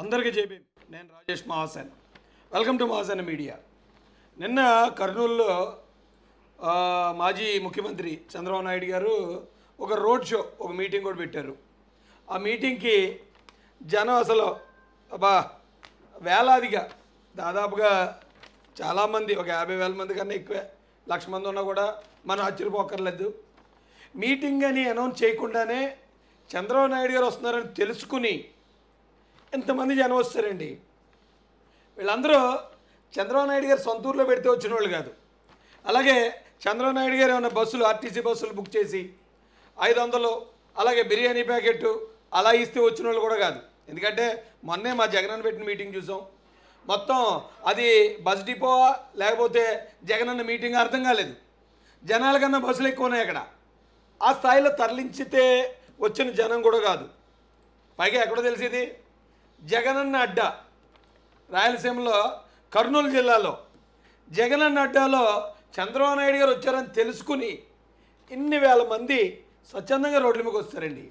అందరికీ చెప్పి నేను Rajesh Mahasen welcome to Mahasen media నిన్న కర్నూలులో ఆ, మాజీ ముఖ్యమంత్రి చంద్రబాబు నాయుడు గారు ఒక రోడ్ షో ఒక మీటింగ్ కూడా పెట్టారు ఆ మీటింగ్కి జనం అసలు అబ్బా వేలాదిగా దాదాపుగా చాలామంది ఒక యాభై వేల మంది కన్నా ఎక్కువే లక్ష మంది ఉన్నా కూడా మనం ఆశ్చర్యపోకర్లేదు మీటింగ్ అని అనౌన్స్ చేయకుండానే చంద్రబాబు నాయుడు గారు వస్తున్నారని తెలుసుకుని ఇంతమంది జనం వస్తారండి వీళ్ళందరూ చంద్రబాబు నాయుడు గారు సొంత ఊర్లో పెడితే వచ్చిన వాళ్ళు కాదు అలాగే చంద్రబాబు నాయుడు గారు ఏమైనా బస్సులు ఆర్టీసీ బస్సులు బుక్ చేసి ఐదు వందలు అలాగే బిర్యానీ ప్యాకెట్ అలా ఇస్తే వచ్చిన వాళ్ళు కూడా కాదు ఎందుకంటే మొన్నే మా జగనన్న పెట్టిన మీటింగ్ చూసాం మొత్తం అది బస్ డిపో లేకపోతే జగనన్న మీటింగ్ అర్థం కాలేదు జనాల కన్నా బస్సులు ఎక్కువ ఉన్నాయి అక్కడ ఆ స్థాయిలో తరలించితే వచ్చిన జనం కూడా కాదు పైగా ఎక్కడో తెలిసేది జగనన్న అడ్డా రాయలసీమలో కర్నూలు జిల్లాలో జగనన్న అడ్డాలో చంద్రబాబు నాయుడు గారు వచ్చారని తెలుసుకుని ఇన్ని వేల మంది స్వచ్ఛందంగా రోడ్ల మీదకి వస్తారండి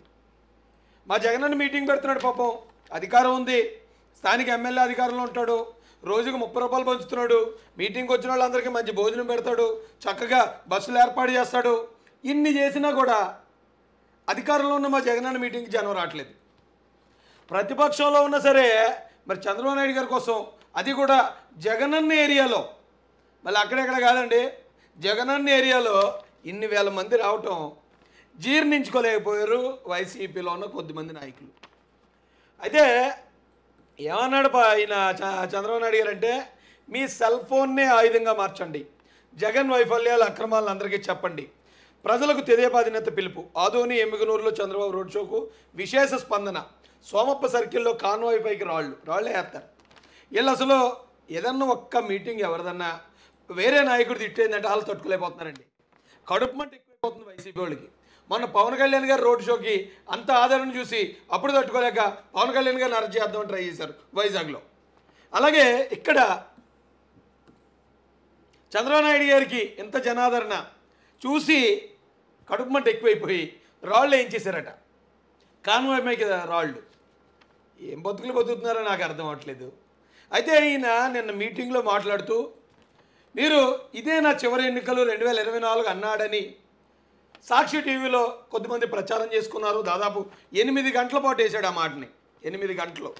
మా జగనన్న మీటింగ్ పెడుతున్నాడు పాపం అధికారం ఉంది స్థానిక ఎమ్మెల్యే అధికారంలో ఉంటాడు రోజుకు ముప్పై రూపాయలు పంచుతున్నాడు మీటింగ్కి వచ్చిన వాళ్ళందరికీ మంచి భోజనం పెడతాడు చక్కగా బస్సులు ఏర్పాటు చేస్తాడు ఇన్ని చేసినా కూడా అధికారంలో ఉన్న మా జగనన్న మీటింగ్కి జనం రావట్లేదు ప్రతిపక్షంలో ఉన్నా సరే మరి చంద్రబాబు నాయుడు గారి కోసం అది కూడా జగనన్న ఏరియాలో మళ్ళీ అక్కడెక్కడ కాదండి జగనన్న ఏరియాలో ఇన్ని వేల మంది రావటం జీర్ణించుకోలేకపోయారు వైసీపీలో ఉన్న కొద్దిమంది నాయకులు అయితే ఏమన్నాడు పా- ఆయన చ- చంద్రబాబు నాయుడు గారు అంటే మీ సెల్ ఫోన్నే ఆయుధంగా మార్చండి జగన్ వైఫల్యాల అక్రమాలను అందరికీ చెప్పండి ప్రజలకు తెదేపాధినేత పిలుపు ఆదోని ఎమ్మిగనూరులో చంద్రబాబు రోడ్ షోకు విశేష స్పందన సోమప్ప సర్కిల్లో కాన్వాయ్ పైకి రాళ్ళు రాళ్ళే వేస్తారు వీళ్ళు అసలు ఏదన్నా ఒక్క మీటింగ్ ఎవరిదన్నా వేరే నాయకుడు తిట్టేందంటే వాళ్ళు తట్టుకోలేకపోతున్నారండి కడుపు మంట ఎక్కువైపోతుంది వైసీపీ వాళ్ళకి మొన్న పవన్ కళ్యాణ్ గారు రోడ్ షోకి అంత ఆదరణ చూసి అప్పుడు తట్టుకోలేక పవన్ కళ్యాణ్ గారిని అరెస్ట్ చేద్దామని ట్రై చేశారు వైజాగ్లో అలాగే ఇక్కడ చంద్రబాబు నాయుడు గారికి ఎంత జనాదరణ చూసి కడుపు మంట ఎక్కువైపోయి రాళ్ళు ఏం చేశారట కాన్వాయ్ మైకి రాళ్ళు ఏం బతుకులు బతుకుతున్నారో నాకు అర్థం అవ్వట్లేదు అయితే ఈయన నిన్న మీటింగ్లో మాట్లాడుతూ మీరు ఇదే నా చివరి ఎన్నికలు రెండు వేల ఇరవై నాలుగు అన్నాడని సాక్షి టీవీలో కొద్దిమంది ప్రచారం చేసుకున్నారు దాదాపు ఎనిమిది గంటల పాటు వేశాడు ఆ మాటని ఎనిమిది గంటలు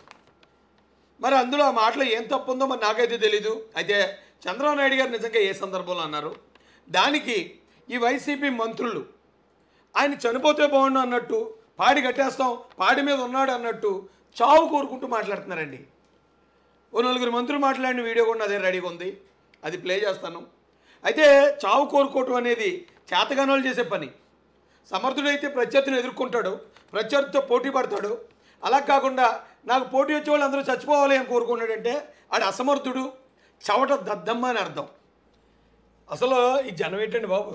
మరి అందులో ఆ మాటలో ఏం తప్పు ఉందో మరి నాకైతే తెలీదు అయితే చంద్రబాబు నాయుడు గారు నిజంగా ఏ సందర్భంలో అన్నారు దానికి ఈ వైసీపీ మంత్రులు ఆయన చనిపోతే బాగుండు అన్నట్టు పాడి కట్టేస్తాం పాడి మీద ఉన్నాడు అన్నట్టు చావు కోరుకుంటూ మాట్లాడుతున్నారండి ఓ నలుగురు మంత్రులు మాట్లాడిన వీడియో కూడా అదే రెడీగా ఉంది అది ప్లే చేస్తాను అయితే చావు కోరుకోవటం అనేది చేతగానోళ్ళు చేసే పని సమర్థుడైతే ప్రత్యర్థిని ఎదుర్కొంటాడు ప్రత్యర్థితో పోటీ పడతాడు అలా కాకుండా నాకు పోటీ వచ్చే వాళ్ళు అందరూ చచ్చిపోవాలి అని కోరుకున్నాడంటే ఆడు అసమర్థుడు చవట దద్దమ్మ అని అర్థం అసలు ఈ జనం ఏంటండి బాబు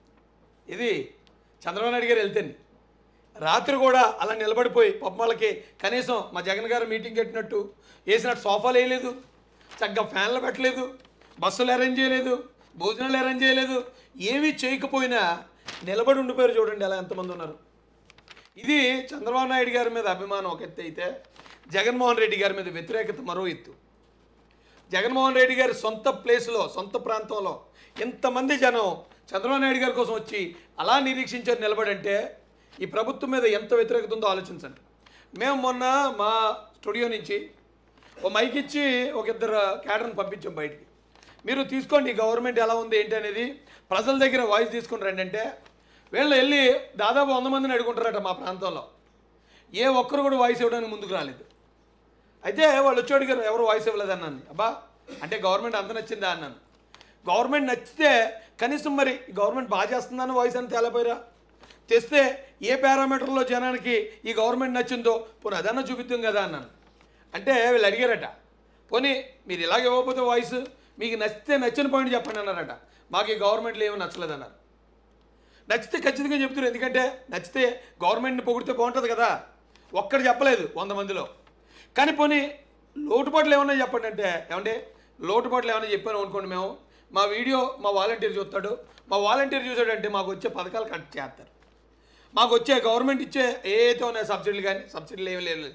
ఇది చంద్రబాబు నాయుడు గారు వెళ్తేనే రాత్రి కూడా అలా నిలబడిపోయి పాపం వాళ్ళకి కనీసం మా జగన్ గారు మీటింగ్ పెట్టినట్టు వేసినట్టు సోఫాలు వేయలేదు చక్కగా ఫ్యాన్లు పెట్టలేదు బస్సులు అరేంజ్ చేయలేదు భోజనాలు అరేంజ్ చేయలేదు ఏమీ చేయకపోయినా నిలబడి ఉండిపోయారు చూడండి అలా ఎంతమంది ఉన్నారు ఇది చంద్రబాబు నాయుడు గారి మీద అభిమానం ఒక ఎత్తు అయితే జగన్మోహన్ రెడ్డి గారి మీద వ్యతిరేకత మరో ఎత్తు జగన్మోహన్ రెడ్డి గారి సొంత ప్లేస్లో సొంత ప్రాంతంలో ఎంతమంది జనం చంద్రబాబు నాయుడు గారి కోసం వచ్చి అలా నిరీక్షించారు నిలబడంటే ఈ ప్రభుత్వం మీద ఎంత వ్యతిరేకత ఉందో ఆలోచించండి మేము మొన్న మా స్టూడియో నుంచి ఓ మైక్ ఇచ్చి ఒక ఇద్దరు క్యాడర్ని పంపించాం బయటికి మీరు తీసుకోండి ఈ గవర్నమెంట్ ఎలా ఉంది ఏంటి అనేది ప్రజల దగ్గర వాయిస్ తీసుకుని రండి అంటే వీళ్ళు వెళ్ళి దాదాపు వంద మందిని అడుగుంటారట మా ప్రాంతంలో ఏ ఒక్కరు కూడా వాయిస్ ఇవ్వడానికి ముందుకు రాలేదు అయితే వాళ్ళు వచ్చి అడిగారు ఎవరు వాయిస్ ఇవ్వలేదు అన్నాను అబ్బా అంటే గవర్నమెంట్ అంత నచ్చిందా అన్నాను గవర్నమెంట్ నచ్చితే కనీసం మరి ఈ గవర్నమెంట్ బాగా చేస్తుందని వాయిస్ అని తేలపోయారా తెస్తే ఏ పారామీటర్లో జనానికి ఈ గవర్నమెంట్ నచ్చిందో పోనీ అదన్నా చూపిద్దాం కదా అన్నాను అంటే వీళ్ళు అడిగారట పోనీ మీరు ఇలాగ ఇవ్వకపోతే వాయిస్ మీకు నచ్చితే నచ్చిన పాయింట్ చెప్పండి అన్నారట మాకు ఈ గవర్నమెంట్లో ఏమీ నచ్చలేదన్నారు నచ్చితే ఖచ్చితంగా చెప్తున్నారు ఎందుకంటే నచ్చితే గవర్నమెంట్ని పొగిడితే బాగుంటుంది కదా ఒక్కడు చెప్పలేదు వంద మందిలో కానీ పోనీ లోటుపాట్లు ఏమన్నా చెప్పండి అంటే ఏమంటే లోటుపాట్లు ఏమన్నా చెప్పాను అనుకోండి మేము మా వీడియో మా వాలంటీర్ చూస్తాడు మా వాలంటీర్ చూసాడంటే మాకు వచ్చే పథకాలు కట్ చేస్తారు మాకు వచ్చే గవర్నమెంట్ ఇచ్చే ఏదైతే ఉన్నాయి సబ్సిడీలు కానీ సబ్సిడీలు ఏమి లేదు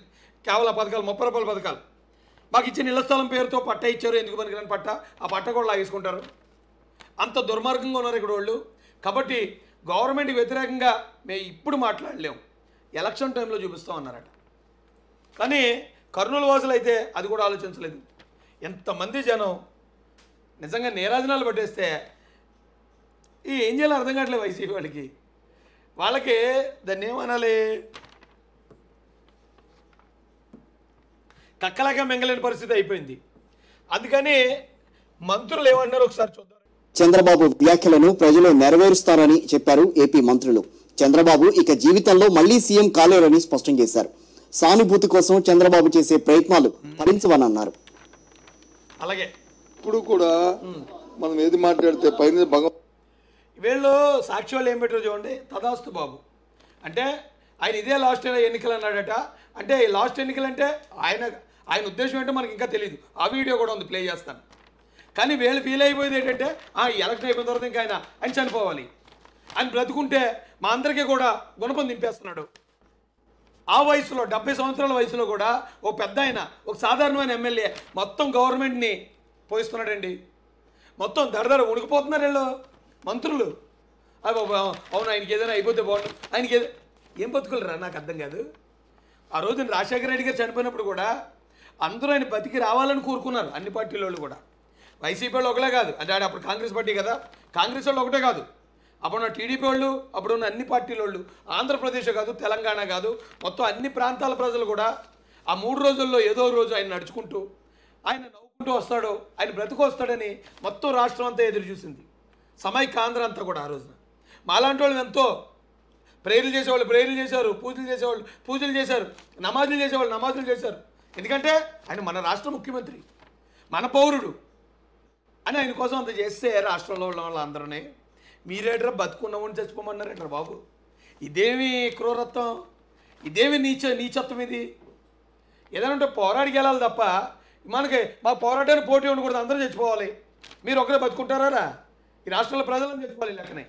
కేవలం ఆ పథకాలు ముప్పై రూపాయల పథకాలు మాకు ఇచ్చిన ఇళ్ల స్థలం పేరుతో పట్ట ఇచ్చారు ఎందుకు పనికిరాని పట్ట ఆ పట్ట కూడా లాగేసుకుంటారు అంత దుర్మార్గంగా ఉన్నారు ఇక్కడ వాళ్ళు కాబట్టి గవర్నమెంట్కి వ్యతిరేకంగా మేము ఇప్పుడు మాట్లాడలేము ఎలక్షన్ టైంలో చూపిస్తాం అన్నారట కానీ కర్నూలు వాసులు అయితే అది కూడా ఆలోచించలేదు ఎంతమంది జనం నిజంగా నీరాజనాలు పట్టేస్తే ఈ ఏం చేయాలో అర్థం కావట్లేదు వైసీపీ వాళ్ళకి వాళ్ళకి దాన్ని ఏమనాలి కక్కలాగా మింగలేని పరిస్థితి అయిపోయింది అందుకని మంత్రులు ఏమన్నారు ఒకసారి చూద్దాం చంద్రబాబు వ్యాఖ్యలను ప్రజలు నెరవేరుస్తారని చెప్పారు ఏపీ మంత్రులు చంద్రబాబు ఇక జీవితంలో మళ్లీ సీఎం కాలేరని స్పష్టం చేశారు సానుభూతి కోసం చంద్రబాబు చేసే ప్రయత్నాలు ఫలించవనన్నారు అలాగే ఇప్పుడు కూడా మనం ఏది మాట్లాడితే పైన భగవ వీళ్ళు సాక్షి వాళ్ళు ఏం పెట్టారు చూడండి తదాస్తు బాబు అంటే ఆయన ఇదే లాస్ట్ ఎన్నికలు అన్నాడట అంటే ఈ లాస్ట్ ఎన్నికలు అంటే ఆయన ఆయన ఉద్దేశం ఏంటో మనకి ఇంకా తెలియదు ఆ వీడియో కూడా ఉంది ప్లే చేస్తాను కానీ వీళ్ళు ఫీల్ అయిపోయేది ఏంటంటే ఆ ఈ ఎలక్షన్ అయిపోయిన తర్వాత ఇంకా ఆయన ఆయన చనిపోవాలి ఆయన బ్రతుకుంటే మా అందరికీ కూడా గుణపం దింపేస్తున్నాడు ఆ వయసులో డెబ్బై సంవత్సరాల వయసులో కూడా ఒక పెద్ద ఆయన ఒక సాధారణమైన ఎమ్మెల్యే మొత్తం గవర్నమెంట్ని పోయిస్తున్నాడండి మొత్తం దడదడ ఉడికిపోతున్నారు వీళ్ళు మంత్రులు అవి అవును ఆయనకి ఏదైనా అయిపోతే బాగుండు ఆయనకి ఏదో ఏం బతుకులరా నాకు అర్థం కాదు ఆ రోజు రాజశేఖర రెడ్డి గారు చనిపోయినప్పుడు కూడా అందరూ ఆయన బతికి రావాలని కోరుకున్నారు అన్ని పార్టీల వాళ్ళు కూడా వైసీపీ వాళ్ళు ఒకలే కాదు అంటే ఆడ అప్పుడు కాంగ్రెస్ పార్టీ కదా కాంగ్రెస్ వాళ్ళు ఒకటే కాదు అప్పుడున్న టీడీపీ వాళ్ళు అప్పుడున్న అన్ని పార్టీల వాళ్ళు ఆంధ్రప్రదేశ్ కాదు తెలంగాణ కాదు మొత్తం అన్ని ప్రాంతాల ప్రజలు కూడా ఆ మూడు రోజుల్లో ఏదో రోజు ఆయన నడుచుకుంటూ ఆయన నవ్వుకుంటూ వస్తాడో ఆయన బ్రతుకు వస్తాడని మొత్తం రాష్ట్రం అంతా ఎదురు చూసింది సమైక్య ఆంధ్ర అంతా కూడా ఆ రోజున మాలాంటి వాళ్ళు ఎంతో ప్రేయర్లు చేసేవాళ్ళు ప్రేయర్లు చేశారు పూజలు చేసేవాళ్ళు పూజలు చేశారు నమాజులు చేసేవాళ్ళు నమాజులు చేశారు ఎందుకంటే ఆయన మన రాష్ట్ర ముఖ్యమంత్రి మన పౌరుడు అని ఆయన కోసం అంత చేస్తే రాష్ట్రంలో ఉన్న వాళ్ళందరూనే మీరేట్రా బతుకున్నవాడిని చచ్చిపోమన్నారేట్రా బాబు ఇదేమి క్రూరత్వం ఇదేమి నీచ నీచత్వం ఇది ఏదైనా ఉంటే పోరాడికి వెళ్ళాలి తప్ప మనకి మా పోరాటానికి పోటీ ఉండకూడదు అందరూ చచ్చిపోవాలి మీరు ఒకరే బతుకుంటారా ఈ రాష్ట్రంలో ప్రజలను చచ్చిపోవాలి ఈ లెక్కనే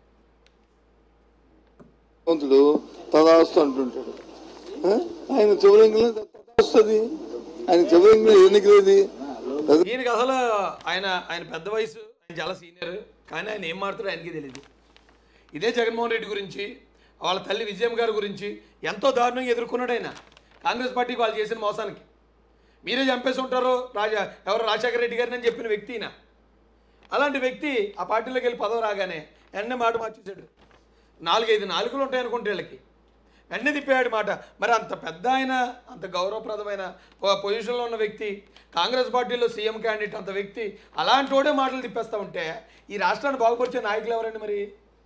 భగవంతుడు తదాస్తు అంటుంటాడు ఆ? ఆయన చివరింగిలో తదాస్తుంది ఆయన చివరింగిలో ఎన్నికలేది ఈయనకి అసలు ఆయన ఆయన పెద్ద వయసు ఆయన చాలా సీనియర్ కానీ ఆయన ఏం మాట్లాడో ఆయనకి తెలియదు ఇదే జగన్మోహన్ రెడ్డి గురించి వాళ్ళ తల్లి విజయం గారి గురించి ఎంతో దారుణంగా ఎదుర్కొన్నాడు ఆయన కాంగ్రెస్ పార్టీకి వాళ్ళు చేసిన మోసానికి మీరే చంపేసి ఉంటారు రాజా ఎవరు రాజశేఖర రెడ్డి గారిని అని చెప్పిన వ్యక్తి ఈయన అలాంటి వ్యక్తి ఆ పార్టీలోకి వెళ్ళి పదవి రాగానే వెంటనే మాట మార్చేశాడు నాలుగైదు నాలుగులు ఉంటాయి అనుకుంటే వీళ్ళకి వెంటనే తిప్పాడు మాట మరి అంత పెద్ద ఆయన అంత గౌరవప్రదమైన పొ- పొజిషన్లో ఉన్న వ్యక్తి కాంగ్రెస్ పార్టీలో సీఎం క్యాండిడేట్ అంత వ్యక్తి అలాంటి వాడే మాటలు తిప్పేస్తా ఉంటే ఈ రాష్ట్రాన్ని బాగుపరిచే నాయకులు ఎవరండి మరి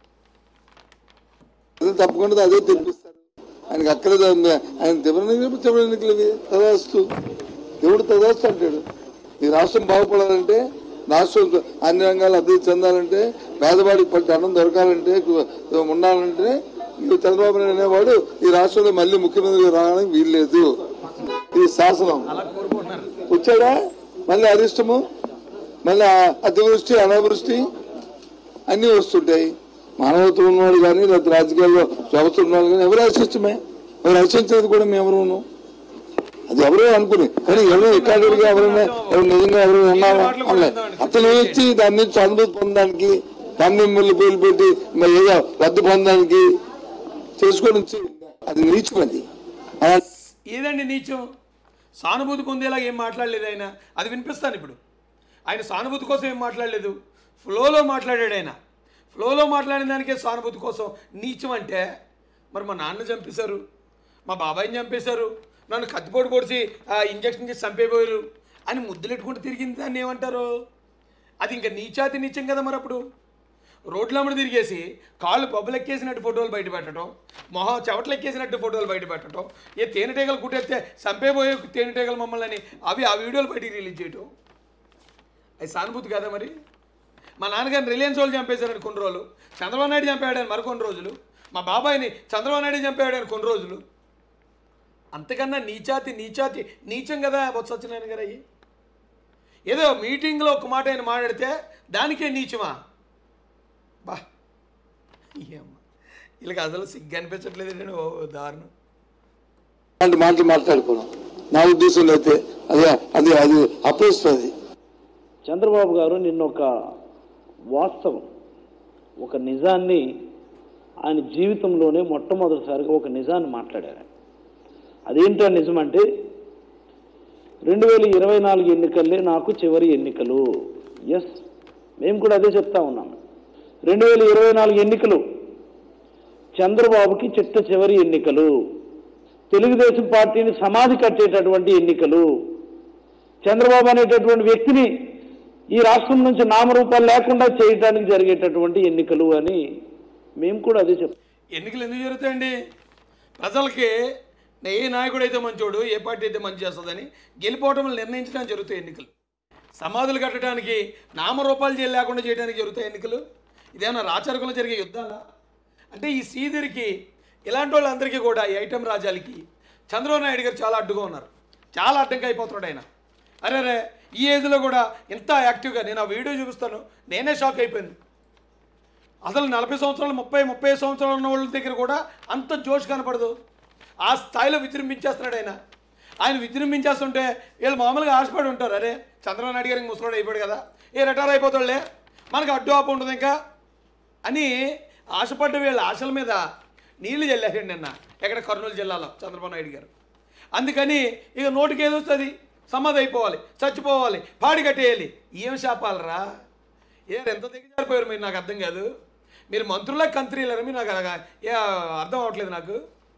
అదే తప్పకుండా అదే తెప్పిస్తారు ఆయనకి అక్కలేదు ఆయన చివరి చివరి ఎన్నికలు ఇవి తదాస్తు దేవుడు తదాస్తు అంటాడు ఈ రాష్ట్రం బాగుపడాలంటే రాష్ట్రం అన్ని రంగాలు అభివృద్ధి చెందాలంటే పేదవాడికి పట్టి అన్నం దొరకాలంటే కు- ఉండాలంటే ఈ చంద్రబాబు నాయుడు అనేవాడు ఈ రాష్ట్రంలో మళ్ళీ ముఖ్యమంత్రిగా రావడానికి వీల్లేదు ఇది శాసనం అలా కోరుకుంటున్నారు వచ్చాడా మళ్ళీ అరిష్టము మళ్ళీ ఆ- అతివృష్టి అనావృష్టి అన్నీ వస్తుంటాయి మానవత్వం ఉన్నవాడు కానీ లేకపోతే రాజకీయాల్లో వ్యవస్థ ఉన్నవాడు కానీ ఎవరు హర్షిష్టమే ఎవరు హర్షించేది కూడా మేము ఎవరు ఉన్నాం అది ఎవరో అనుకుని కానీ ఎవరో రికార్డుగా ఎవరైనా ఎవరు నిజంగా ఎవరు ఉన్నామా అనలే అతను ఇచ్చి దాని నుంచి అనుభూతి పొందడానికి దాన్ని మిమ్మల్ని పేరు పెట్టి మరి ఏదో రద్దు పొందడానికి చేసుకొని వచ్చి అది నీచం అది అలా ఏదండి నీచం సానుభూతి పొందేలాగా ఏం మాట్లాడలేదు ఆయన అది వినిపిస్తాను ఇప్పుడు ఆయన సానుభూతి కోసం ఏం మాట్లాడలేదు ఫ్లోలో మాట్లాడాడు ఆయన ఫ్లోలో మాట్లాడిన దానికే సానుభూతి కోసం నీచం అంటే మరి మా నాన్న చంపేశారు మా బాబాయిని చంపేశారు నన్ను కత్తిపోటు పొడిచి ఆ ఇంజక్షన్ చేసి చంపేపోయారు అని ముద్దులెట్టుకుంటూ తిరిగింది దాన్ని ఏమంటారు అది ఇంకా నీచాతి నీచం కదా మరి అప్పుడు రోడ్లమ్మడి తిరిగేసి కాళ్ళు పబ్బులు ఎక్కేసినట్టు ఫోటోలు బయట పెట్టడం మొహం చెవట్లు ఎక్కేసినట్టు ఫోటోలు బయట పెట్టడం ఏ తేనెటీగలు కుట్టేస్తే చంపేపోయే తేనెటీగలు మమ్మల్ని అని అవి ఆ వీడియోలు బయటికి రిలీజ్ చేయటం అది సానుభూతి కదా మరి మా నాన్నగారిని రిలయన్స్ వాళ్ళు చంపేశారని కొన్ని రోజులు చంద్రబాబు నాయుడు చంపాడని మరికొన్ని రోజులు మా బాబాయిని చంద్రబాబు నాయుడు చంపాడని కొన్ని రోజులు అంతకన్నా నీచాతి నీచాతి నీచం కదా బొత్స సత్యనారాయణ గారు అయ్యి ఏదో మీటింగ్లో ఒక మాట ఆయన మాట్లాడితే దానికే నీచమా బా ఏమ్మ వీళ్ళకి అసలు సిగ్గు అనిపించట్లేదు నేను ఓ దారుణం అలాంటి మాటలు మాట్లాడుకోవడం నా ఉద్దేశంలో అయితే అది అది అది అప్రస్తుది చంద్రబాబు గారు నిన్న ఒక వాస్తవం ఒక నిజాన్ని ఆయన జీవితంలోనే మొట్టమొదటిసారిగా ఒక నిజాన్ని మాట్లాడారు అదేంటో నిజం అంటే రెండు వేల ఇరవై నాలుగు ఎన్నికల్లే నాకు చివరి ఎన్నికలు ఎస్ మేము కూడా అదే చెప్తా ఉన్నాము రెండు వేల ఇరవై నాలుగు ఎన్నికలు చంద్రబాబుకి చిట్ట చివరి ఎన్నికలు తెలుగుదేశం పార్టీని సమాధి కట్టేటటువంటి ఎన్నికలు చంద్రబాబు అనేటటువంటి వ్యక్తిని ఈ రాష్ట్రం నుంచి నామరూపాలు లేకుండా చేయడానికి జరిగేటటువంటి ఎన్నికలు అని మేము కూడా అదే చెప్తాం ఎన్నికలు ఎందుకు జరుగుతాయండి ప్రజలకి ఏ నాయకుడు అయితే మంచోడు ఏ పార్టీ అయితే మంచి చేస్తుందని గెలిపోవటం నిర్ణయించడానికి జరుగుతాయి ఎన్నికలు సమాధులు కట్టడానికి నామరూపాలు చేయ లేకుండా చేయడానికి జరుగుతాయి ఎన్నికలు ఇదేమన్నా రాచరికంలో జరిగే యుద్ధాలా అంటే ఈ సీదిరికి ఇలాంటి వాళ్ళందరికీ కూడా ఈ ఐటెం రాజాలకి చంద్రబాబు నాయుడు గారు చాలా అడ్డుగా ఉన్నారు చాలా అడ్డంగా అయిపోతున్నాడు ఆయన అరే రే ఈ ఏజ్లో కూడా ఇంత యాక్టివ్గా నేను ఆ వీడియో చూపిస్తాను నేనే షాక్ అయిపోయింది అసలు నలభై సంవత్సరాలు ముప్పై ముప్పై సంవత్సరాలు ఉన్న వాళ్ళ దగ్గర కూడా అంత జోష్ కనపడదు ఆ స్థాయిలో విజృంభించేస్తున్నాడు ఆయన ఆయన విజృంభించేస్తుంటే వీళ్ళు మామూలుగా ఆశపడి ఉంటారు అరే చంద్రబాబు నాయుడు గారికి ముసలాడు అయిపోయాడు కదా ఏ రిటైర్ అయిపోతాడులే మనకు అడ్డు ఆపు ఉంటుంది ఇంకా అని ఆశపడ్డ వీళ్ళ ఆశల మీద నీళ్లు చల్లారండి నిన్న ఎక్కడ కర్నూలు జిల్లాలో చంద్రబాబు నాయుడు గారు అందుకని ఇక నోటికి ఏదో వస్తుంది సమాధి అయిపోవాలి చచ్చిపోవాలి పాడి కట్టేయాలి ఏం శాపాలరా ఏ ఎంత దిగజారిపోయారు మీరు నాకు అర్థం కాదు మీరు మంత్రుల కంత్రీలరా మీరు నాకు అలాగా ఏ అర్థం అవ్వట్లేదు నాకు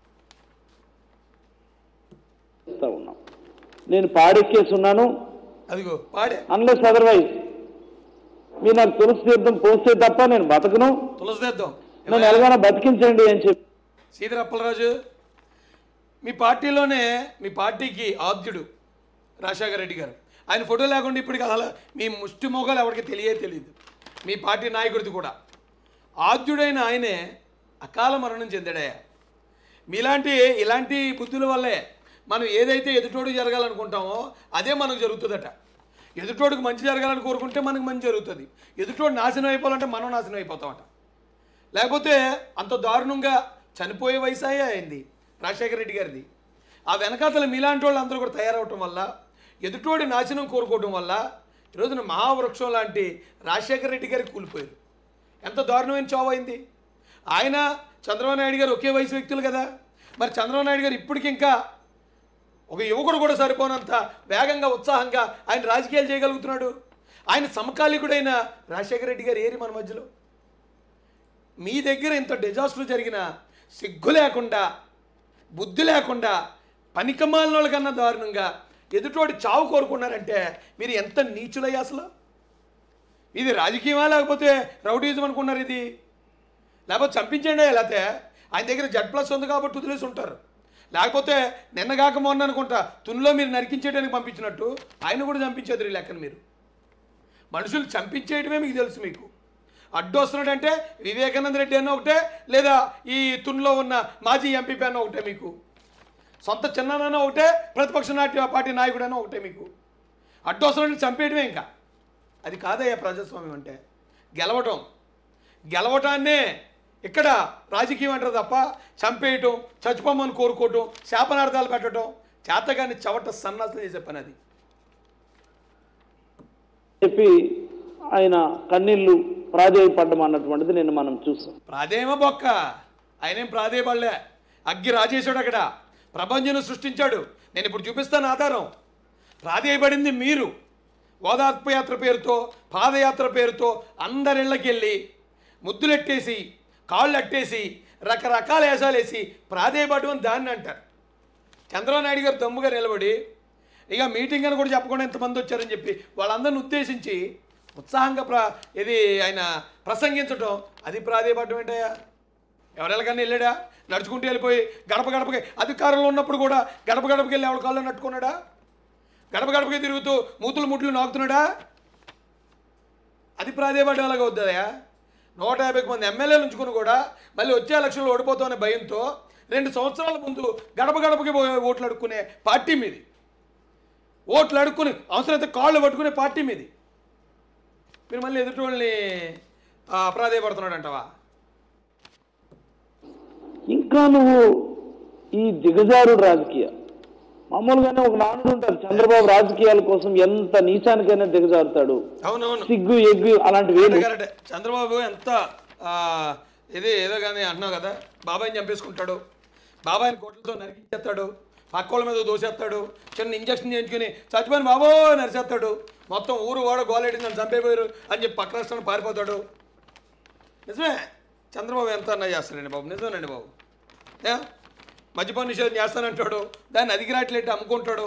చెప్తా ఉన్నాం నేను పాడెక్కేసి ఉన్నాను అదిగో పాడే అన్లెస్ అదర్వైజ్ మీరు నాకు తులసి తీర్థం పోస్తే తప్ప నేను బతకను తులసిదేద్దాం నన్ను ఎలాగైనా బతికించండి అని చెప్పి సీదిరప్పలరాజు మీ పార్టీలోనే మీ పార్టీకి ఆద్యుడు రాజశేఖర రెడ్డి గారు ఆయన ఫోటో లేకుండా ఇప్పటికి అసలు మీ ముష్టి మొగలు ఎవరికి తెలియే తెలియదు మీ పార్టీ నాయకుడిది కూడా ఆద్యుడైన ఆయనే అకాల మరణం చెందాడయ్యా మీలాంటి ఇలాంటి బుద్ధుల వల్లే మనం ఏదైతే ఎదుటోడు జరగాలనుకుంటామో అదే మనకు జరుగుతుందట ఎదుటోడికి మంచి జరగాలని కోరుకుంటే మనకు మంచి జరుగుతుంది ఎదుటోడు నాశనం అయిపోవాలంటే మనం నాశనం అయిపోతామట లేకపోతే అంత దారుణంగా చనిపోయే వయసాయే అయింది రాజశేఖర రెడ్డి గారిది ఆ వెనకాతల మీలాంటి వాళ్ళు అందరూ కూడా తయారవటం వల్ల ఎదుటోడి నాశనం కోరుకోవడం వల్ల ఈరోజున మహావృక్షం లాంటి రాజశేఖర రెడ్డి గారికి కూలిపోయారు ఎంత దారుణమైన చావు అయింది ఆయన చంద్రబాబు నాయుడు గారు ఒకే వయసు వ్యక్తులు కదా మరి చంద్రబాబు నాయుడు గారు ఇప్పటికి ఇంకా ఒక యువకుడు కూడా సరిపోనంత వేగంగా ఉత్సాహంగా ఆయన రాజకీయాలు చేయగలుగుతున్నాడు ఆయన సమకాలీకుడైన రాజశేఖర రెడ్డి గారు ఏరి మన మధ్యలో మీ దగ్గర ఇంత డిజాస్టర్ జరిగిన సిగ్గు లేకుండా బుద్ధి లేకుండా పనికమాలిన వాళ్ళకన్నా దారుణంగా ఎదుటోడి చావు కోరుకున్నారంటే మీరు ఎంత నీచులయ్యా అసలు ఇది రాజకీయమా లేకపోతే రౌడీజం అనుకున్నారు ఇది లేకపోతే చంపించండి లేకపోతే ఆయన దగ్గర జడ్ ప్లస్ ఉంది కాబట్టి వదిలేసి ఉంటారు లేకపోతే నిన్నగాక మొన్న అనుకుంటా తునిలో మీరు నరికించేయడానికి పంపించినట్టు ఆయన కూడా చంపించేది లెక్కన మీరు మనుషులు చంపించేయడమే మీకు తెలుసు మీకు అడ్డు వస్తున్నాడంటే వివేకానంద రెడ్డి అన్న ఒకటే లేదా ఈ తునిలో ఉన్న మాజీ ఎంపీపీ అన్న ఒకటే మీకు సొంత చిన్నాన్న ఒకటే ప్రతిపక్ష నాట్య పార్టీ నాయకుడు అన్న ఒకటే మీకు అడ్డు వస్తున్నాడంటే చంపేయడమే ఇంకా అది కాదయ్యా ప్రజాస్వామ్యం అంటే గెలవటం గెలవటాన్నే ఇక్కడ రాజకీయం అంటారు తప్ప చంపేయటం చచ్చిపోమని కోరుకోవటం శాపనార్థాలు పెట్టడం చేతగాని చవట సన్నాసం చేసే పని అది చెప్పి ఆయన కన్నీళ్లు ప్రాధేయపడ్డం అన్నటువంటిది నిన్న మనం చూసాం ప్రాధేయమ బొక్క ఆయనేం ప్రాధేయపడలే అగ్గి రాజేశాడు అక్కడ ప్రపంచం సృష్టించాడు నేను ఇప్పుడు చూపిస్తాను ఆధారం ప్రాధేయపడింది మీరు ఓదార్పు యాత్ర పేరుతో పాదయాత్ర పేరుతో అందరిళ్ళకి వెళ్ళి ముద్దులెట్టేసి కాళ్ళు అట్టేసి రకరకాల వేషాలు వేసి ప్రాధేయపడడం దాన్ని అంటారు చంద్రబాబు నాయుడు గారు దమ్ముగా నిలబడి ఇక మీటింగ్ అని కూడా చెప్పకుండా ఎంతమంది వచ్చారని చెప్పి వాళ్ళందరిని ఉద్దేశించి ఉత్సాహంగా ప్ర ఇది ఆయన ప్రసంగించడం అది ప్రాధేయపడడం ఏంటయ్యా ఎవరెళ్ళకన్నా వెళ్ళాడా నడుచుకుంటూ వెళ్ళిపోయి గడప గడపకి అధికారంలో ఉన్నప్పుడు కూడా గడప గడపకి వెళ్ళి ఎవరి కాళ్ళు నట్టుకున్నాడా గడప గడపకి తిరుగుతూ మూతులు ముట్లు నాకుతున్నాడా అది ప్రాధేయపడడం అలాగా వద్దయా నూట యాభైకి మంది ఎమ్మెల్యేలు ఉంచుకుని కూడా మళ్ళీ వచ్చే ఎలక్షన్లో ఓడిపోతామనే భయంతో రెండు సంవత్సరాల ముందు గడప గడపకి పోయి ఓట్లు అడుక్కునే పార్టీ మీది ఓట్లు అడుక్కుని అవసరమైతే కాళ్ళు పట్టుకునే పార్టీ మీది మీరు మళ్ళీ ఎదుటి వాళ్ళని ప్రాధేయపడుతున్నాడు అంటవా ఇంకా నువ్వు ఈ దిగజారుడు రాజకీయ మామూలుగానే ఒక నానుడు ఉంటారు చంద్రబాబు రాజకీయాల కోసం ఎంత నీచానికైనా దిగజారుతాడు అవునవును సిగ్గు ఎగ్గు అలాంటివి ఏమి కరెక్టే చంద్రబాబు ఎంత ఆ, ఇది ఏదో కానీ అంటున్నావు కదా బాబాయిని చంపేసుకుంటాడు బాబాయిని కొట్లతో నరికించేస్తాడు పక్కోళ్ళ మీద దోసేస్తాడు చిన్న ఇంజక్షన్ చేయించుకుని చచ్చిపోయిన బాబో నరిచేస్తాడు మొత్తం ఊరు ఓడ గోలెట్టి నన్ను చంపేపోయారు అని చెప్పి పక్క రాష్ట్రానికి పారిపోతాడు నిజమే చంద్రబాబు ఎంత అన్నా చేస్తాడండి బాబు నిజమేనండి బాబు ఏ? మద్యపాన నిషేధం చేస్తానంటాడు దాన్ని అధికిరాట్లెట్టి అమ్ముకుంటాడు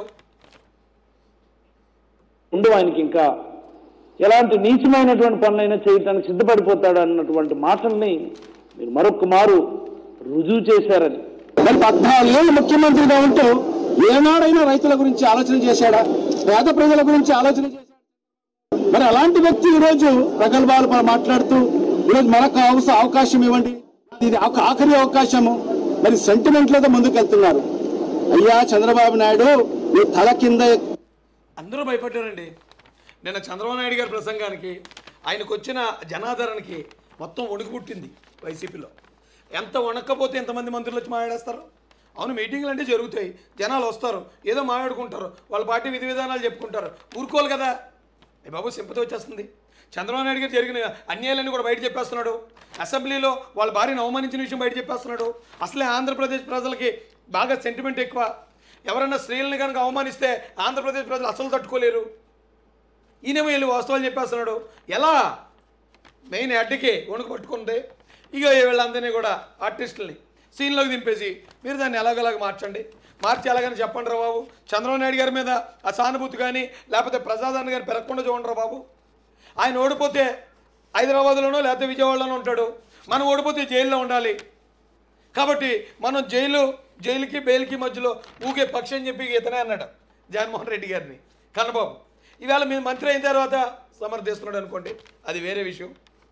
ఉండు ఆయనకి ఇంకా ఎలాంటి నీచమైనటువంటి పనులైనా చేయటానికి సిద్ధపడిపోతాడు అన్నటువంటి మాటల్ని మీరు మరొక మారు రుజువు చేశారని మరి పద్నాలుగేళ్ళు ముఖ్యమంత్రిగా ఉంటూ ఏనాడైనా రైతుల గురించి ఆలోచన చేశాడా పేద ప్రజల గురించి ఆలోచన చేశాడా మరి అలాంటి వ్యక్తి ఈరోజు ప్రగల్భాలు ప- మాట్లాడుతూ ఈరోజు మరొక అవస- అవకాశం ఇవ్వండి ఇది ఒక ఆఖరి అవకాశము మరి సెంటిమెంట్లతో ముందుకెళ్తున్నారు అయ్యా చంద్రబాబు నాయుడు నీ తల కింద అందరూ భయపడ్డారండి నిన్న చంద్రబాబు నాయుడు గారి ప్రసంగానికి ఆయనకు వచ్చిన జనాదరణకి మొత్తం వణుకు పుట్టింది వైసీపీలో ఎంత వణక్కపోతే ఎంతమంది మంత్రులు వచ్చి మాట్లాడేస్తారు అవును మీటింగ్లు అంటే జరుగుతాయి జనాలు వస్తారు ఏదో మాట్లాడుకుంటారు వాళ్ళ పార్టీ విధి విధానాలు చెప్పుకుంటారు ఊరుకోవాలి కదా ఏ బాబు సింపతి వచ్చేస్తుంది చంద్రబాబు నాయుడు గారు జరిగిన అన్యాయాలన్నీ కూడా బయట చెప్పేస్తున్నాడు అసెంబ్లీలో వాళ్ళ భార్యను అవమానించిన విషయం బయట చెప్పేస్తున్నాడు అసలే ఆంధ్రప్రదేశ్ ప్రజలకి బాగా సెంటిమెంట్ ఎక్కువ ఎవరన్నా స్త్రీలను కనుక అవమానిస్తే ఆంధ్రప్రదేశ్ ప్రజలు అసలు తట్టుకోలేరు ఈయనేమో వెళ్ళి వాస్తవాలు చెప్పేస్తున్నాడు ఎలా మెయిన్ అడ్డకి వణుకు పట్టుకుంది ఇక వీళ్ళందరినీ కూడా ఆర్టిస్టుల్ని సీన్లోకి దింపేసి మీరు దాన్ని ఎలాగోలాగ మార్చండి మార్చి ఎలాగని చెప్పండి రా బాబు చంద్రబాబు నాయుడు గారి మీద ఆ సానుభూతి కానీ లేకపోతే ప్రజాదారణ గారిని పెరగకుండా చూడండి రా బాబు ఆయన ఓడిపోతే హైదరాబాద్లోనో లేకపోతే విజయవాడలోనో ఉంటాడు మనం ఓడిపోతే జైల్లో ఉండాలి కాబట్టి మనం జైలు జైలుకి బెయిల్కి మధ్యలో ఊగే పక్షి అని చెప్పి ఇతనే అన్నాడు జగన్మోహన్ రెడ్డి గారిని కన్నబాబు ఈవేళ మీరు మంత్రి అయిన తర్వాత సమర్థిస్తున్నాడు అనుకోండి అది వేరే విషయం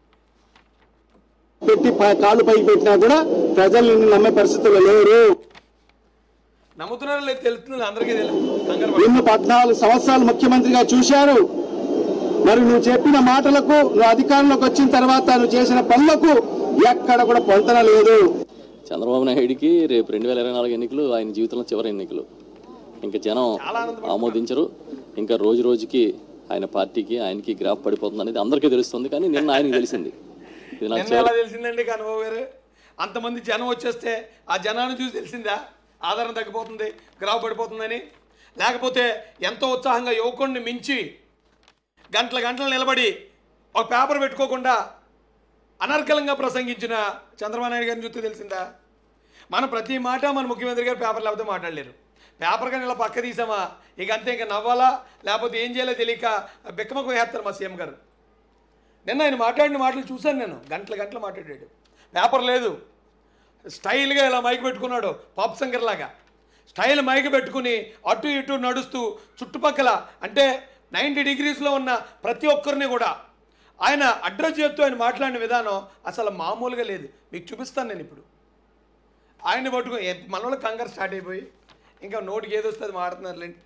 పెట్టి ప- కాళ్ళు పైకి పెట్టినా కూడా ప్రజలు నిన్ను నమ్మే పరిస్థితుల్లో లేరు నమ్ముతున్నారో లేదు తెలుస్తుంది అందరికీ తెలియదు కంగారు పడకండి. నిన్ను పద్నాలుగు సంవత్సరాలు ముఖ్యమంత్రిగా చూశారు మరి నువ్వు చెప్పిన మాటలకు నువ్వు అధికారంలోకి వచ్చిన తర్వాత నువ్వు చేసిన పనులకు ఎక్కడ కూడా పొంతన లేదు చంద్రబాబు నాయుడికి రేపు రెండు వేల ఇరవై నాలుగు ఎన్నికలు ఆయన జీవితంలో చివరి ఎన్నికలు ఇంకా జనం ఆమోదించరు ఇంకా రోజు రోజుకి ఆయన పార్టీకి ఆయనకి గ్రాఫ్ పడిపోతుంది అనేది అందరికీ తెలుస్తుంది కానీ నిన్న ఆయనకి తెలిసింది ఇది నాకు నిన్న ఎలా తెలిసిందండి కనుబాబు గారు అంతమంది జనం వచ్చేస్తే ఆ జనాన్ని చూసి తెలిసిందా ఆధారం తగ్గిపోతుంది గ్రాఫ్ పడిపోతుందని లేకపోతే ఎంతో ఉత్సాహంగా యువకుడిని మించి గంటల గంటలు నిలబడి ఒక పేపర్ పెట్టుకోకుండా అనర్గళంగా ప్రసంగించిన చంద్రబాబు నాయుడు గారిని చూస్తే తెలిసిందా మన ప్రతి మాట మన ముఖ్యమంత్రి గారు పేపర్ లేకపోతే మాట్లాడలేరు పేపర్ కానీ ఇలా పక్క తీసామా ఇక అంతే ఇంకా నవ్వాలా లేకపోతే ఏం చేయాలో తెలియక బిక్కమకు వేస్తారు మా సీఎం గారు నిన్న ఆయన మాట్లాడిన మాటలు చూశాను నేను గంటల గంటలు మాట్లాడాడు పేపర్ లేదు స్టైల్గా ఇలా మైక్ పెట్టుకున్నాడు పాప్ సింగర్ లాగా స్టైల్ మైక్ పెట్టుకుని అటు ఇటు నడుస్తూ చుట్టుపక్కల అంటే నైంటీ డిగ్రీస్లో ఉన్న ప్రతి ఒక్కరిని కూడా ఆయన అడ్రస్ చేస్తూ ఆయన మాట్లాడిన విధానం అసలు మామూలుగా లేదు మీకు చూపిస్తాను నేను ఇప్పుడు ఆయన్ని పట్టుకుని ఏ- మన వాళ్ళు కంగారు స్టార్ట్ అయిపోయి ఇంకా నోటికి ఏది వస్తుంది మాడుతున్నారులేండి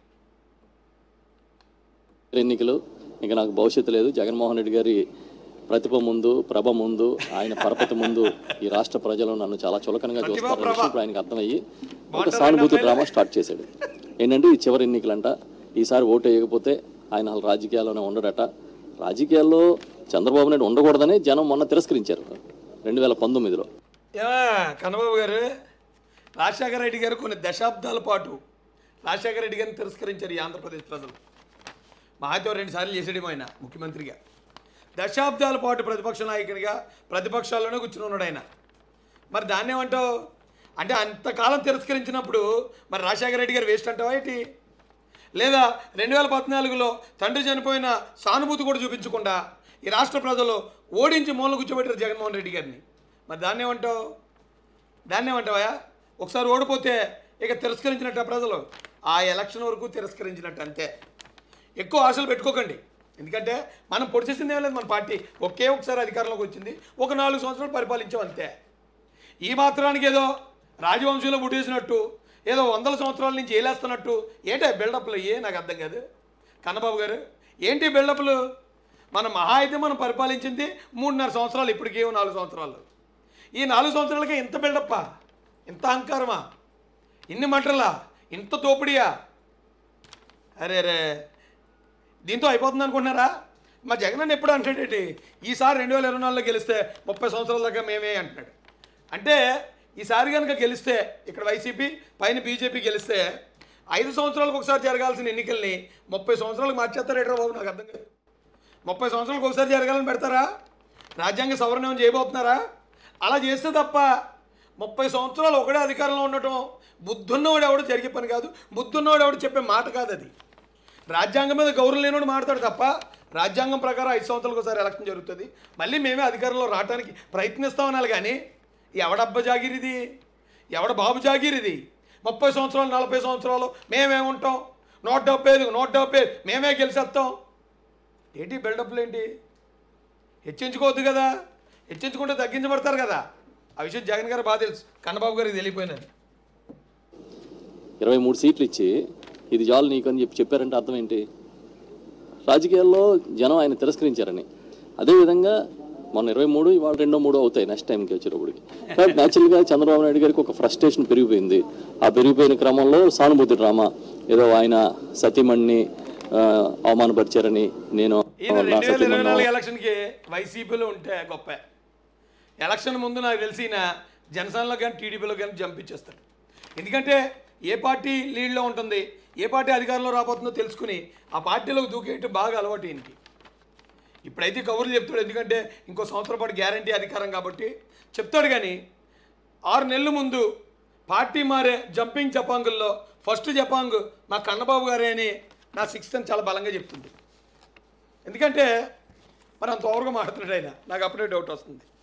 ఎన్నికలు ఇంకా నాకు భవిష్యత్తు లేదు జగన్మోహన్ రెడ్డి గారి ప్రతిభ ముందు ప్రభ ముందు ఆయన పరపతి ముందు ఈ రాష్ట్ర ప్రజలు నన్ను చాలా చులకనగా చూస్తారు ప్రభ. విషయం ఇప్పుడు ఆయనకు అర్థమయ్యి ఒక బాగుంటారా సానుభూతి అమ్మాయిలు? డ్రామా స్టార్ట్ చేశాడు ఏంటంటే ఈ చివరి ఎన్నికలంట ఈసారి ఓటు వేయకపోతే ఆయన అసలు రాజకీయాల్లోనే ఉండడట రాజకీయాల్లో చంద్రబాబు నాయుడు ఉండకూడదని జనం మొన్న తిరస్కరించారు రెండు వేల పంతొమ్మిదిలో ఏమా కన్నబాబు గారు రాజశేఖర రెడ్డి గారు కొన్ని దశాబ్దాల పాటు రాజశేఖర రెడ్డి గారిని తిరస్కరించారు ఈ ఆంధ్రప్రదేశ్ ప్రజలు మహాతో రెండు సార్లు చేసాడేమో ఆయన ముఖ్యమంత్రిగా దశాబ్దాల పాటు ప్రతిపక్ష నాయకునిగా ప్రతిపక్షాల్లోనే కూర్చుని ఉన్నాడు ఆయన మరి దాన్ని ఏమంటావు అంటే అంతకాలం తిరస్కరించినప్పుడు మరి రాజశేఖర రెడ్డి గారు వేస్ట్ అంటావా ఏంటి లేదా రెండు వేల పద్నాలుగులో తండ్రి చనిపోయిన సానుభూతి కూడా చూపించకుండా ఈ రాష్ట్ర ప్రజలు ఓడించి మూల కూర్చోబెట్టారు జగన్మోహన్ రెడ్డి గారిని మరి దాన్ని ఏమంటావు దాన్ని ఏమంటావా ఒకసారి ఓడిపోతే ఇక తిరస్కరించినట్టు ఆ ప్రజలు ఆ ఎలక్షన్ వరకు తిరస్కరించినట్టు అంతే ఎక్కువ ఆశలు పెట్టుకోకండి ఎందుకంటే మనం పొడిచేసింది ఏం లేదు మన పార్టీ ఒకే ఒకసారి అధికారంలోకి వచ్చింది ఒక నాలుగు సంవత్సరాలు పరిపాలించాం అంతే ఈ మాత్రానికి ఏదో రాజవంశంలో పుట్టేసినట్టు ఏదో వందల సంవత్సరాల నుంచి ఏలేస్తున్నట్టు ఏంటి బిల్డప్లు ఏ నాకు అర్థం కాదు కన్నబాబు గారు ఏంటి బిల్డప్లు మన మహా అయితే మనం పరిపాలించింది మూడున్నర సంవత్సరాలు ఇప్పటికేమో నాలుగు సంవత్సరాలు ఈ నాలుగు సంవత్సరాలకే ఇంత బిల్డప్పా ఇంత అహంకారమా ఇన్ని మంటలా ఇంత దోపిడియా అరే రే దీంతో అయిపోతుంది అనుకుంటున్నారా మా జగన్ అన్న ఎప్పుడు అంటాడేంటి ఈసారి రెండు వేల ఇరవై నాలుగులో గెలిస్తే ముప్పై సంవత్సరాల దాకా మేమే అంటున్నాడు అంటే ఈసారి కనుక గెలిస్తే ఇక్కడ వైసీపీ పైన బీజేపీ గెలిస్తే ఐదు సంవత్సరాలకు ఒకసారి జరగాల్సిన ఎన్నికల్ని ముప్పై సంవత్సరాలకు మార్చేస్తారేట్రా బాబు నాకు అర్థం కాదు ముప్పై సంవత్సరాలకు ఒకసారి జరగాలని పెడతారా రాజ్యాంగ సవరణ ఏమైనా చేయబోతున్నారా అలా చేస్తే తప్ప ముప్పై సంవత్సరాలు ఒకడే అధికారంలో ఉండటం బుద్ధున్నవాడు ఎవడు జరిగే పని కాదు బుద్ధున్నవాడు ఎవడు చెప్పే మాట కాదు అది రాజ్యాంగం మీద గౌరవం లేనివాడు మాట్లాడు తప్ప రాజ్యాంగం ప్రకారం ఐదు సంవత్సరాలకు ఒకసారి ఎలక్షన్ జరుగుతుంది మళ్ళీ మేమే అధికారంలో రావడానికి ప్రయత్నిస్తామనాలి కానీ ఎవడబ్బ జాగిరిది ఎవడ బాబు జాగిరిది ముప్పై సంవత్సరాలు నలభై సంవత్సరాలు మేమే ఉంటాం నూట డెబ్బై ఐదు నూట డెబ్బై ఐదు మేమే గెలిచేస్తాం ఏంటి బిల్డప్లు ఏంటి హెచ్చించుకోవద్దు కదా హెచ్చించుకుంటే తగ్గించబడతారు కదా ఆ విషయం జగన్ గారు బాగా తెలుసు కన్నబాబు గారికి తెలియపోయినది ఇరవై మూడు సీట్లు ఇచ్చి ఇది చాలు నీకు అని చెప్పి చెప్పారంటే అర్థం ఏంటి రాజకీయాల్లో జనం ఆయన తిరస్కరించారని అదేవిధంగా మొన్న ఇరవై మూడు ఇవాళ రెండో మూడో అవుతాయి నెక్స్ట్ టైంకి వచ్చేటప్పటికి కాబట్టి న్యాచురల్గా చంద్రబాబు నాయుడు గారికి ఒక ఫ్రస్ట్రేషన్ పెరిగిపోయింది ఆ పెరిగిపోయిన క్రమంలో సానుభూతి డ్రామా ఏదో ఆయన సతీమణిని ఆ, అవమానపరిచారని నేను ఈయన నా రెండు వేల ఇరవై సతీమణి నాలుగు ఎలక్షన్కి వైసీపీలో ఉంటే గొప్ప ఎలక్షన్ ముందు నాకు తెలిసిన జనసేనలో కానీ టీడీపీలో కానీ జంప్ ఇచ్చేస్తాడు ఎందుకంటే ఏ పార్టీ లీడ్లో ఉంటుంది ఏ పార్టీ అధికారంలో రాబోతుందో తెలుసుకుని ఆ పార్టీలోకి దూకేయటం బాగా అలవాటు ఈయనకి ఇప్పుడైతే కబుర్లు చెప్తాడు ఎందుకంటే ఇంకో సంవత్సరం పాటు గ్యారంటీ అధికారం కాబట్టి చెప్తాడు కానీ ఆరు నెలల ముందు పార్టీ మారే జంపింగ్ జపాంగుల్లో ఫస్ట్ జపాంగ్ మా కన్నబాబు గారే అని నా సిక్స్త్ అని చాలా బలంగా చెప్తుంది ఎందుకంటే మరి అంత ఓవర్గా మాట్లాడుతున్నాడు ఆయన నాకు అప్పుడే డౌట్ వస్తుంది